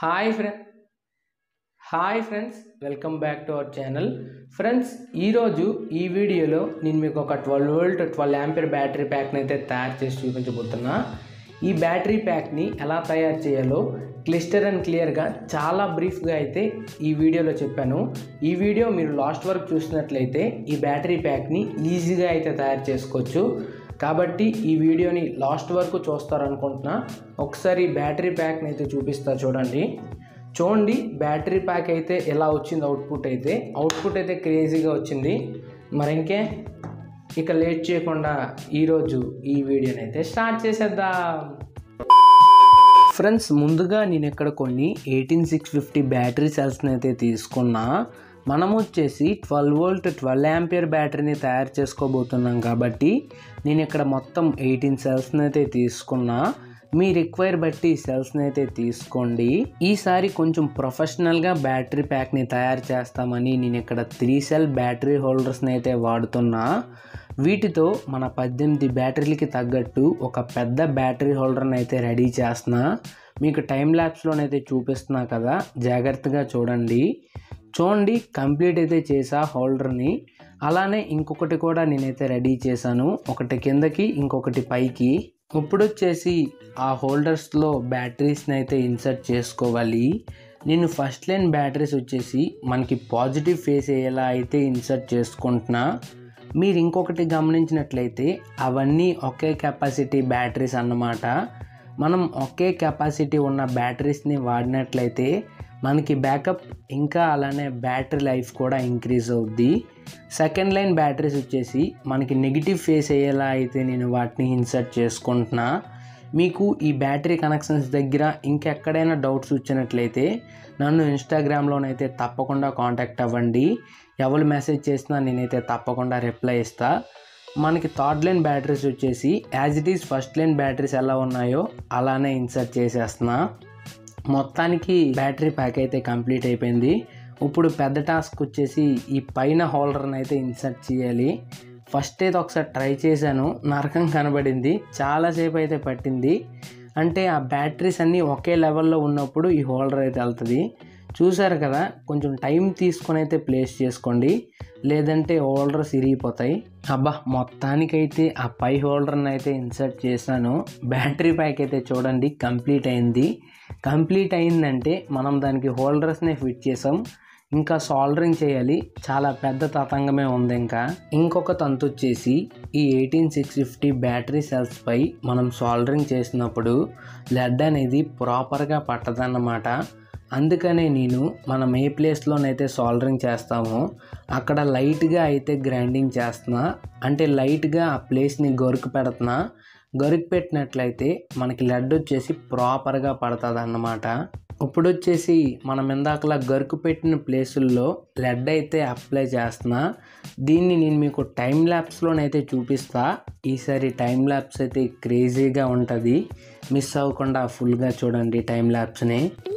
hi friend hi friends welcome back to our channel friends ఈరోజు ఈ వీడియోలో నేను మీకు ఒక twelve volt twelve ampere battery ప్యాక్ని అయితే తయారు చేసి చూపించబోతున్నా ఈ బ్యాటరీ ప్యాక్ని ఎలా తయారు చేయాలో క్లిస్టర్ అండ్ క్లియర్గా చాలా బ్రీఫ్గా అయితే ఈ వీడియోలో చెప్పాను ఈ వీడియో మీరు లాస్ట్ వరకు చూసినట్లయితే ఈ బ్యాటరీ ప్యాక్ని ఈజీగా అయితే తయారు చేసుకోవచ్చు కాబట్టి ఈ వీడియోని లాస్ట్ వరకు చూస్తారనుకుంటున్నా ఒకసారి బ్యాటరీ ప్యాక్ని అయితే చూపిస్తా చూడండి చూడండి బ్యాటరీ ప్యాక్ అయితే ఎలా వచ్చింది అవుట్పుట్ అయితే అవుట్పుట్ అయితే క్రేజీగా వచ్చింది మరి ఇంకే ఇక లేట్ చేయకుండా ఈరోజు ఈ వీడియోని అయితే స్టార్ట్ చేసేద్దాం ఫ్రెండ్స్ ముందుగా నేను ఇక్కడ కొన్ని ఎయిటీన్ సిక్స్ ఫిఫ్టీ బ్యాటరీ సెల్స్ని అయితే తీసుకున్నా మనం వచ్చేసి ట్వెల్వ్ వోల్ట్ ట్వెల్వ్ యాంపియర్ బ్యాటరీని తయారు చేసుకోబోతున్నాం కాబట్టి నేను ఇక్కడ మొత్తం ఎయిటీన్ సెల్స్ని అయితే తీసుకున్నా మీ రిక్వైర్ బట్టి సెల్స్ని అయితే తీసుకోండి ఈసారి కొంచెం ప్రొఫెషనల్గా బ్యాటరీ ప్యాక్ని తయారు చేస్తామని నేను ఇక్కడ త్రీ సెల్ బ్యాటరీ హోల్డర్స్ని అయితే వాడుతున్నా వీటితో మన పద్దెనిమిది బ్యాటరీలకి తగ్గట్టు ఒక పెద్ద బ్యాటరీ హోల్డర్ని అయితే రెడీ చేస్తున్నా మీకు టైం ల్యాబ్స్లోనైతే చూపిస్తున్నా కదా జాగ్రత్తగా చూడండి చూడండి కంప్లీట్ అయితే చేసా హోల్డర్ని అలానే ఇంకొకటి కూడా నేనైతే రెడీ చేశాను ఒకటి కిందకి ఇంకొకటి పైకి ఇప్పుడు వచ్చేసి ఆ హోల్డర్స్లో బ్యాటరీస్ని అయితే ఇన్సర్ట్ చేసుకోవాలి నేను ఫస్ట్ లైన్ బ్యాటరీస్ వచ్చేసి మనకి పాజిటివ్ ఫేస్ అయ్యేలా అయితే ఇన్సర్ట్ చేసుకుంటున్నా మీరు ఇంకొకటి గమనించినట్లయితే అవన్నీ ఒకే కెపాసిటీ బ్యాటరీస్ అన్నమాట మనం ఒకే కెపాసిటీ ఉన్న బ్యాటరీస్ని వాడినట్లయితే మనకి బ్యాకప్ ఇంకా అలానే బ్యాటరీ లైఫ్ కూడా ఇంక్రీజ్ అవుద్ది సెకండ్ లైన్ బ్యాటరీస్ వచ్చేసి మనకి నెగిటివ్ ఫేస్ అయ్యేలా అయితే నేను వాటిని ఇన్సర్ట్ చేసుకుంటున్నా మీకు ఈ బ్యాటరీ కనెక్షన్స్ దగ్గర ఇంకెక్కడైనా డౌట్స్ వచ్చినట్లయితే నన్ను ఇన్స్టాగ్రామ్లోనైతే తప్పకుండా కాంటాక్ట్ అవ్వండి ఎవరు మెసేజ్ చేసినా నేనైతే తప్పకుండా రిప్లై ఇస్తా మనకి థర్డ్ లైన్ బ్యాటరీస్ వచ్చేసి as it is first line batteries ఎలా ఉన్నాయో అలానే ఇన్సర్ట్ చేసేస్తున్నా మొత్తానికి బ్యాటరీ ప్యాక్ అయితే కంప్లీట్ అయిపోయింది ఇప్పుడు పెద్ద టాస్క్ వచ్చేసి ఈ పైన హోల్డర్ని అయితే ఇన్సర్ట్ చేయాలి ఫస్ట్ అయితే ఒకసారి ట్రై చేశాను నరకం కనబడింది చాలాసేపు అయితే పట్టింది అంటే ఆ బ్యాటరీస్ అన్నీ ఒకే లెవెల్లో ఉన్నప్పుడు ఈ హోల్డర్ అయితే వెళ్తుంది చూసారు కదా కొంచెం టైం తీసుకొని అయితే ప్లేస్ చేసుకోండి లేదంటే హోల్డర్స్ ఇరిగిపోతాయి అబ్బా మొత్తానికైతే ఆ పై హోల్డర్ని అయితే ఇన్సర్ట్ చేశాను బ్యాటరీ ప్యాక్ అయితే చూడండి కంప్లీట్ అయింది కంప్లీట్ అయిందంటే మనం దానికి హోల్డర్స్నే ఫిట్ చేసాం ఇంకా సాల్డరింగ్ చేయాలి చాలా పెద్ద తతంగమే ఉంది ఇంకా ఇంకొక తంతు వచ్చేసి ఈ ఎయిటీన్ సిక్స్ ఫిఫ్టీ బ్యాటరీ సెల్స్పై మనం సాల్డరింగ్ చేసినప్పుడు లెడ్ అనేది ప్రాపర్గా పట్టదన్నమాట అందుకనే నేను మనం ఏ ప్లేస్లోనైతే సాల్డరింగ్ చేస్తామో అక్కడ లైట్గా అయితే గ్రైండింగ్ చేస్తున్నా అంటే లైట్గా ఆ ప్లేస్ని గొరుకు పెడుతున్నా గొరుకు పెట్టినట్లయితే మనకి లెడ్ వచ్చేసి ప్రాపర్గా పడుతుంది అన్నమాట ఇప్పుడు వచ్చేసి మనం ఇందాకలా గరుకు పెట్టిన ప్లేసుల్లో లెడ్ అయితే అప్లై చేస్తున్నా దీన్ని నేను మీకు టైం ల్యాబ్స్లోనైతే చూపిస్తా ఈసారి టైం ల్యాబ్స్ అయితే క్రేజీగా ఉంటుంది మిస్ అవ్వకుండా ఫుల్గా చూడండి టైం ల్యాబ్స్ని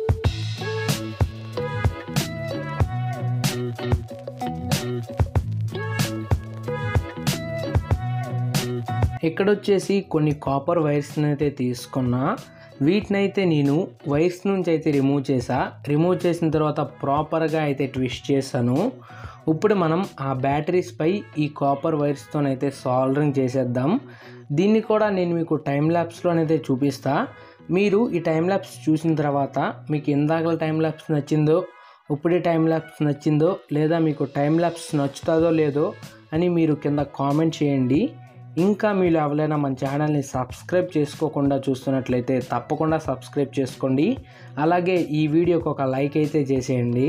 ఇక్కడ వచ్చేసి కొన్ని కాపర్ వైర్స్ని అయితే తీసుకున్నా వీటినైతే నేను వైర్స్ నుంచి అయితే రిమూవ్ చేసా రిమూవ్ చేసిన తర్వాత ప్రాపర్గా అయితే ట్విస్ట్ చేశాను ఇప్పుడు మనం ఆ బ్యాటరీస్పై ఈ కాపర్ వైర్స్తోనైతే సాల్డరింగ్ చేసేద్దాం దీన్ని కూడా నేను మీకు టైం ల్యాబ్స్లోనైతే చూపిస్తా మీరు ఈ టైం ల్యాబ్స్ చూసిన తర్వాత మీకు ఇందాకల టైం ల్యాబ్స్ నచ్చిందో ఇప్పుడే టైం ల్యాబ్స్ నచ్చిందో లేదా మీకు టైం ల్యాబ్స్ నచ్చుతుందో లేదో అని మీరు కింద కామెంట్ చేయండి ఇంకా మీరు ఎవరైనా మన ఛానల్ని సబ్స్క్రైబ్ చేసుకోకుండా చూస్తున్నట్లయితే తప్పకుండా సబ్స్క్రైబ్ చేసుకోండి అలాగే ఈ వీడియోకి ఒక లైక్ అయితే చేసేయండి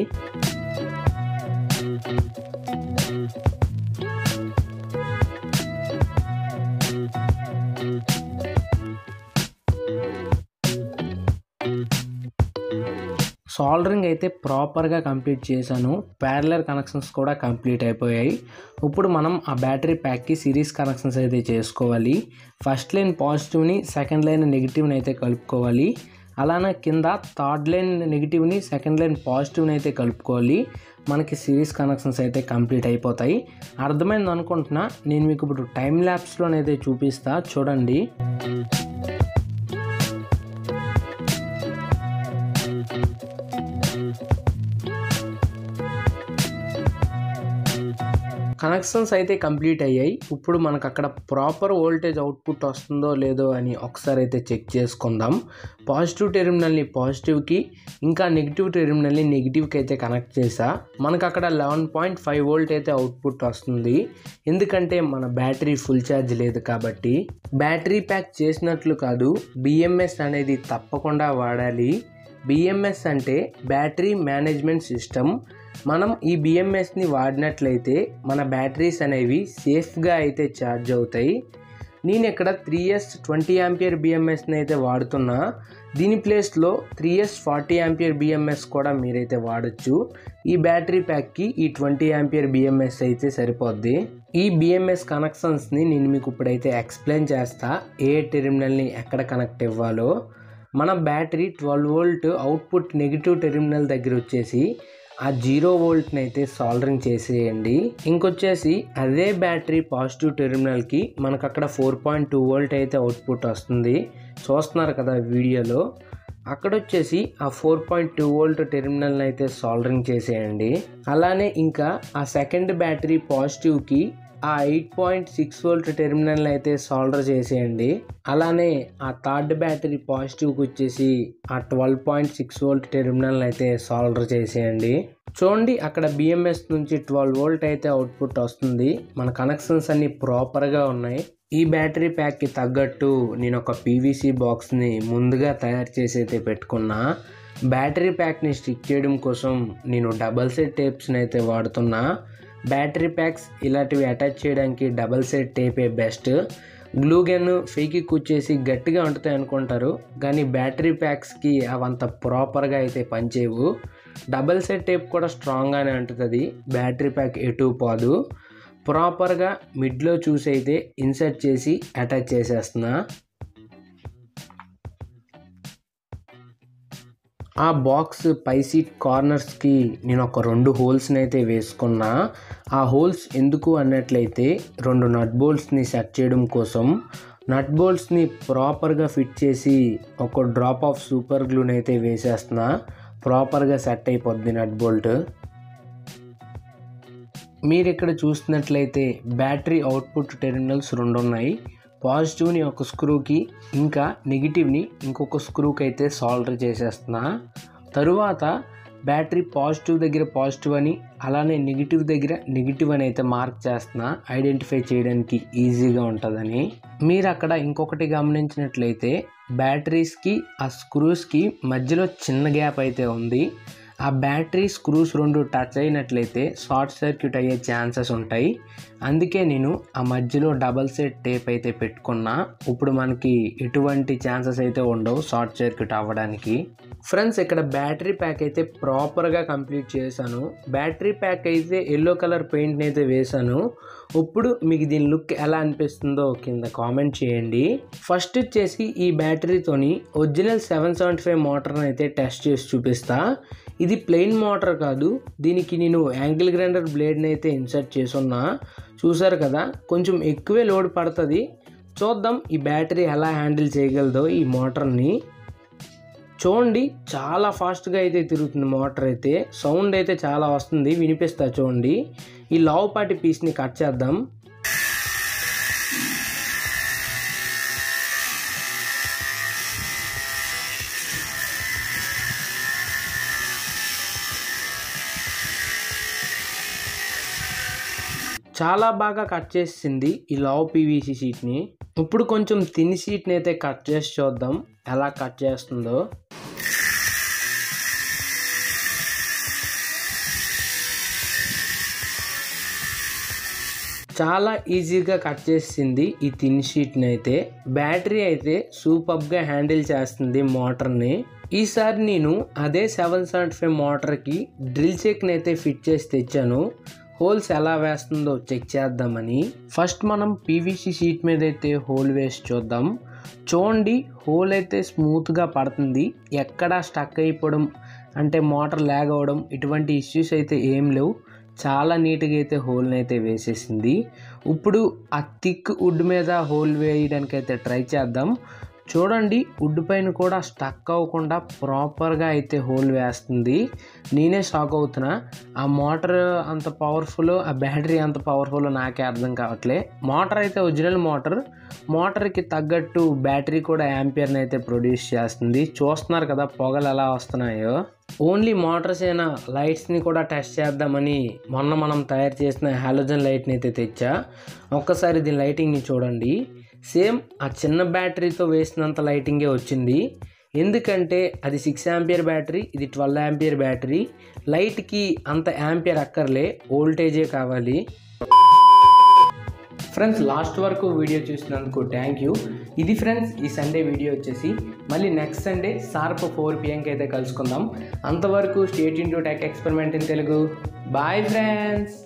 సాల్డరింగ్ అయితే ప్రాపర్గా కంప్లీట్ చేశాను ప్యారలర్ కనెక్షన్స్ కూడా కంప్లీట్ అయిపోయాయి ఇప్పుడు మనం ఆ బ్యాటరీ ప్యాక్కి సిరీస్ కనెక్షన్స్ అయితే చేసుకోవాలి ఫస్ట్ లైన్ పాజిటివ్ని సెకండ్ లైన్ నెగిటివ్ని అయితే కలుపుకోవాలి అలానే కింద థర్డ్ లైన్ నెగిటివ్ని సెకండ్ లైన్ పాజిటివ్ని అయితే కలుపుకోవాలి మనకి సిరీస్ కనెక్షన్స్ అయితే కంప్లీట్ అయిపోతాయి అర్థమైంది అనుకుంటున్నా నేను మీకు ఇప్పుడు టైం ల్యాబ్స్లోనైతే చూపిస్తా చూడండి కనెక్షన్స్ అయితే కంప్లీట్ అయ్యాయి ఇప్పుడు మనకు అక్కడ ప్రాపర్ వోల్టేజ్ అవుట్పుట్ వస్తుందో లేదో అని ఒకసారి అయితే చెక్ చేసుకుందాం పాజిటివ్ టెర్మినల్ని పాజిటివ్కి ఇంకా నెగిటివ్ టెర్మినల్ని నెగిటివ్కి అయితే కనెక్ట్ చేసా మనకు అక్కడ లెవెన్ పాయింట్ ఫైవ్ వోల్ట్ అయితే అవుట్పుట్ వస్తుంది ఎందుకంటే మన బ్యాటరీ ఫుల్ ఛార్జ్ లేదు కాబట్టి బ్యాటరీ ప్యాక్ చేసినట్లు కాదు బిఎంఎస్ అనేది తప్పకుండా వాడాలి బిఎంఎస్ అంటే బ్యాటరీ మేనేజ్మెంట్ సిస్టమ్ మనం ఈ బిఎంఎస్ని వాడినట్లయితే మన బ్యాటరీస్ అనేవి సేఫ్గా అయితే ఛార్జ్ అవుతాయి నేను ఇక్కడ త్రీ ఇయర్స్ ట్వంటీ యాంపియర్ బిఎంఎస్ని అయితే వాడుతున్నా దీని ప్లేస్లో three years forty ampere BMS కూడా మీరైతే వాడచ్చు ఈ బ్యాటరీ ప్యాక్కి ఈ ట్వంటీ యాంపియర్ బిఎంఎస్ అయితే సరిపోద్ది ఈ బిఎంఎస్ కనెక్షన్స్ని నేను మీకు ఇప్పుడైతే ఎక్స్ప్లెయిన్ చేస్తా ఏ టెర్మినల్ని ఎక్కడ కనెక్ట్ ఇవ్వాలో మన battery twelve volt output negative terminal దగ్గర వచ్చేసి ఆ జీరో వోల్ట్ని అయితే సాల్డరింగ్ చేసేయండి ఇంకొచ్చేసి అదే బ్యాటరీ పాజిటివ్ టెర్మినల్కి మనకు అక్కడ ఫోర్ పాయింట్ టూ వోల్ట్ అయితే అవుట్పుట్ వస్తుంది చూస్తున్నారు కదా వీడియోలో అక్కడ వచ్చేసి ఆ ఫోర్ పాయింట్ టూ వోల్ట్ టెర్మినల్ని అయితే సాల్డరింగ్ చేసేయండి అలానే ఇంకా ఆ సెకండ్ బ్యాటరీ పాజిటివ్కి ఆ eight point six volt terminal అయితే సాల్డర్ చేసేయండి అలానే ఆ థర్డ్ బ్యాటరీ పాజిటివ్కి వచ్చేసి ఆ twelve point six volt terminal అయితే సాల్డర్ చేసేయండి చూడండి అక్కడ బిఎంఎస్ నుంచి ట్వెల్వ్ వోల్ట్ అయితే అవుట్పుట్ వస్తుంది మన కనెక్షన్స్ అన్ని ప్రాపర్గా ఉన్నాయి ఈ బ్యాటరీ ప్యాక్కి తగ్గట్టు నేను ఒక పీవీసీ బాక్స్ని ముందుగా తయారు చేసి అయితే పెట్టుకున్నా బ్యాటరీ ప్యాక్ని స్టిక్ చేయడం కోసం నేను డబల్ సెట్ టేప్స్ని అయితే వాడుతున్నా బ్యాటరీ ప్యాక్స్ ఇలాంటివి అటాచ్ చేయడానికి డబల్ సెట్ టేపే బెస్ట్ గ్లూ గన్ ఫేకి కూర్చేసి గట్టిగా ఉంటుతాయి అనుకుంటారు కానీ బ్యాటరీ ప్యాక్స్కి అవంత ప్రాపర్గా అయితే పనిచేయవు డబల్ సెట్ టేప్ కూడా స్ట్రాంగ్గానే ఉంటుంది బ్యాటరీ ప్యాక్ ఎటు పోదు ప్రాపర్గా మిడ్లో చూసి అయితే ఇన్సర్ట్ చేసి అటాచ్ చేసేస్తున్నా ఆ బాక్స్ పై సీట్ కార్నర్స్కి నేను ఒక రెండు హోల్స్ని అయితే వేసుకున్నా ఆ హోల్స్ ఎందుకు అన్నట్లయితే రెండు నట్ బోల్ట్స్ని సెట్ చేయడం కోసం నట్ బోల్ట్స్ని ప్రాపర్గా ఫిట్ చేసి ఒక డ్రాప్ ఆఫ్ సూపర్ గ్లూని అయితే వేసేస్తున్నా ప్రాపర్గా సెట్ అయిపోద్ది నట్ బోల్ట్ మీరు ఇక్కడ చూసినట్లయితే బ్యాటరీ అవుట్పుట్ టెర్మినల్స్ రెండు ఉన్నాయి పాజిటివ్ని ఒక స్క్రూకి ఇంకా నెగిటివ్ని ఇంకొక స్క్రూకి అయితే సాల్డర్ చేసేస్తున్నా తరువాత బ్యాటరీ పాజిటివ్ దగ్గర పాజిటివ్ అని అలానే నెగిటివ్ దగ్గర నెగిటివ్ అని అయితే మార్క్ చేస్తున్నా ఐడెంటిఫై చేయడానికి ఈజీగా ఉంటుందని మీరు అక్కడ ఇంకొకటి గమనించినట్లయితే బ్యాటరీస్కి ఆ స్క్రూస్కి మధ్యలో చిన్న గ్యాప్ అయితే ఉంది ఆ బ్యాటరీ స్క్రూస్ రెండు టచ్ అయినట్లయితే షార్ట్ సర్క్యూట్ అయ్యే ఛాన్సెస్ ఉంటాయి అందుకే నేను ఆ మధ్యలో డబల్ సెట్ టేప్ అయితే పెట్టుకున్నా ఇప్పుడు మనకి ఎటువంటి ఛాన్సెస్ అయితే ఉండవు షార్ట్ సర్క్యూట్ అవ్వడానికి ఫ్రెండ్స్ ఇక్కడ బ్యాటరీ ప్యాక్ అయితే ప్రాపర్గా కంప్లీట్ చేశాను బ్యాటరీ ప్యాక్ అయితే ఎల్లో కలర్ పెయింట్ని అయితే వేశాను ఇప్పుడు మీకు దీని లుక్ ఎలా అనిపిస్తుందో కింద కామెంట్ చేయండి ఫస్ట్ వచ్చేసి ఈ బ్యాటరీతోని ఒరిజినల్ సెవెన్ సెవెంటీ ఫైవ్ మోటార్ని అయితే టెస్ట్ చేసి చూపిస్తా ఇది ప్లెయిన్ మోటార్ కాదు దీనికి నేను యాంగిల్ గ్రైండర్ బ్లేడ్ని అయితే ఇన్సర్ట్ చేసున్నా చూసారు కదా కొంచెం ఎక్కువే లోడ్ పడుతుంది చూద్దాం ఈ బ్యాటరీ ఎలా హ్యాండిల్ చేయగలదో ఈ మోటార్ని చూడండి చాలా ఫాస్ట్గా అయితే తిరుగుతుంది మోటార్ అయితే సౌండ్ అయితే చాలా వస్తుంది వినిపిస్తా చూడండి ఈ లావుపాటి పీస్ని కట్ చేద్దాం చాలా బాగా కట్ చేసింది ఈ లావ్ పీవీసీ షీట్ని ఇప్పుడు కొంచెం తిన్ షీట్ని అయితే కట్ చేసి చూద్దాం ఎలా కట్ చేస్తుందో చాలా ఈజీగా కట్ చేసింది ఈ తిన్ షీట్ని అయితే బ్యాటరీ అయితే సూపర్గా హ్యాండిల్ చేస్తుంది మోటార్ని ఈసారి నేను అదే సెవెన్ సెవెంటీ ఫైవ్ మోటార్కి డ్రిల్ చెక్ని అయితే ఫిట్ చేసి తెచ్చాను హోల్స్ ఎలా వేస్తుందో చెక్ చేద్దామని ఫస్ట్ మనం పీవీసీ షీట్ మీద అయితే హోల్ వేసి చూద్దాం చూడండి హోల్ అయితే స్మూత్గా పడుతుంది ఎక్కడా స్టక్ అయిపోవడం అంటే మోటార్ ల్యాగ్ అవ్వడం ఇటువంటి ఇష్యూస్ అయితే ఏం లేవు చాలా నీట్గా అయితే హోల్ని అయితే వేసేసింది ఇప్పుడు ఆ థిక్ వుడ్ మీద హోల్ వేయడానికి అయితే ట్రై చేద్దాం చూడండి వుడ్ పైన కూడా స్టక్ అవ్వకుండా ప్రాపర్గా అయితే హోల్ వేస్తుంది నేనే షాక్ అవుతున్నా ఆ మోటార్ అంత పవర్ఫుల్ ఆ బ్యాటరీ అంత పవర్ఫుల్ నాకే అర్థం కావట్లే మోటార్ అయితే ఒరిజినల్ మోటార్ మోటార్కి తగ్గట్టు బ్యాటరీ కూడా యాంపియర్ని అయితే ప్రొడ్యూస్ చేస్తుంది చూస్తున్నారు కదా పొగలు ఎలా వస్తున్నాయో ఓన్లీ మోటార్స్ అయినా లైట్స్ని కూడా టెస్ట్ చేద్దామని మొన్న మనం తయారు చేసిన హాలోజన్ లైట్ని అయితే తెచ్చా ఒక్కసారి దీని లైటింగ్ని చూడండి సేమ్ ఆ చిన్న బ్యాటరీతో వేసినంత లైటింగే వచ్చింది ఎందుకంటే అది సిక్స్ యాంపియర్ బ్యాటరీ ఇది ట్వెల్వ్ యాంపియర్ బ్యాటరీ లైట్కి అంత యాంపియర్ అక్కర్లే వోల్టేజే కావాలి ఫ్రెండ్స్ లాస్ట్ వరకు వీడియో చూసినందుకు థ్యాంక్ యూ ఇది ఫ్రెండ్స్ ఈ సండే వీడియో వచ్చేసి మళ్ళీ నెక్స్ట్ సండే షార్ప్ ఫోర్ పిఎంకి అయితే కలుసుకుందాం అంతవరకు state into tech experiment in Telugu bye friends